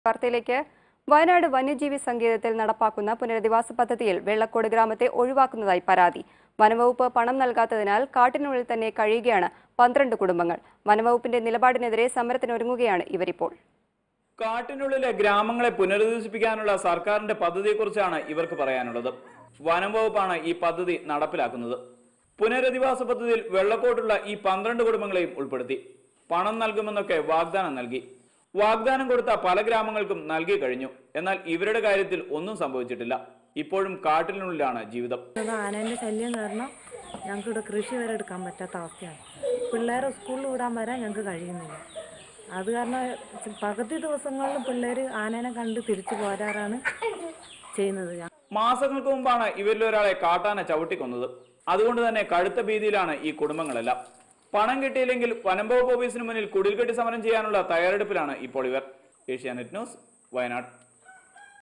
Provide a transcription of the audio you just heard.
വാർത്തയിലേക്ക് വയനാട് വന്യജീവി സങ്കേതത്തിൽ നടപ്പാക്കുന്ന പുനരധിവാസ പദ്ധതിയിൽ വെള്ളക്കോട് ഗ്രാമത്തെ ഒഴിവാക്കുന്നതായി പരാതി വനംവകുപ്പ് പണം നൽകാത്തതിനാൽ കാട്ടിനുള്ളിൽ തന്നെ കഴിയുകയാണ് പന്ത്രണ്ട് കുടുംബങ്ങൾ വനംവകുപ്പിന്റെ നിലപാടിനെതിരെ സമരത്തിനൊരുങ്ങുകയാണ് ഇവരിപ്പോൾ കാട്ടിനുള്ളിലെ ഗ്രാമങ്ങളെ പുനരധിവസിപ്പിക്കാനുള്ള സർക്കാരിന്റെ പദ്ധതിയെക്കുറിച്ചാണ് ഇവർക്ക് പറയാനുള്ളത് വനം വകുപ്പാണ് ഈ പദ്ധതി നടപ്പിലാക്കുന്നത് പുനരധിവാസ പദ്ധതിയിൽ വെള്ളക്കോട്ടുള്ള ഈ പന്ത്രണ്ട് കുടുംബങ്ങളെയും ഉൾപ്പെടുത്തി പണം നൽകുമെന്നൊക്കെ വാഗ്ദാനം നൽകി വാഗ്ദാനം കൊടുത്ത പല ഗ്രാമങ്ങൾക്കും നൽകി കഴിഞ്ഞു എന്നാൽ ഇവരുടെ കാര്യത്തിൽ ഒന്നും സംഭവിച്ചിട്ടില്ല ഇപ്പോഴും കാട്ടിനുള്ളിലാണ് ജീവിതം അത് ആനേൻ്റെ ശല്യം കാരണം ഞങ്ങൾക്ക് ഇവിടെ കൃഷി വരെ എടുക്കാൻ പറ്റാത്ത അവസ്ഥയാണ് പിള്ളേരെ സ്കൂളിൽ വിടാൻ വരെ ഞങ്ങൾക്ക് കഴിയുന്നില്ല അത് കാരണം ച- പകുതി ദിവസങ്ങളിൽ പിള്ളേർ ആനേനെ കണ്ട് തിരിച്ചു പോരാറാണ് ചെയ്യുന്നത് ഞാൻ മാസങ്ങൾക്ക് മുമ്പാണ് ഇവരിൽ ഒരാളെ കാട്ടാന ചവിട്ടിക്കൊന്നത് അതുകൊണ്ട് തന്നെ കടുത്ത ഭീതിയിലാണ് ഈ കുടുംബങ്ങളെല്ലാം പണം കിട്ടിയില്ലെങ്കിൽ വനം വകുപ്പ് ഓഫീസിന് മുന്നിൽ കുടിൽകെട്ടി സമരം ചെയ്യാനുള്ള തയ്യാറെടുപ്പിലാണ് ഇപ്പോൾ ഇവർ ഏഷ്യാനെറ്റ് ന്യൂസ് വയനാട്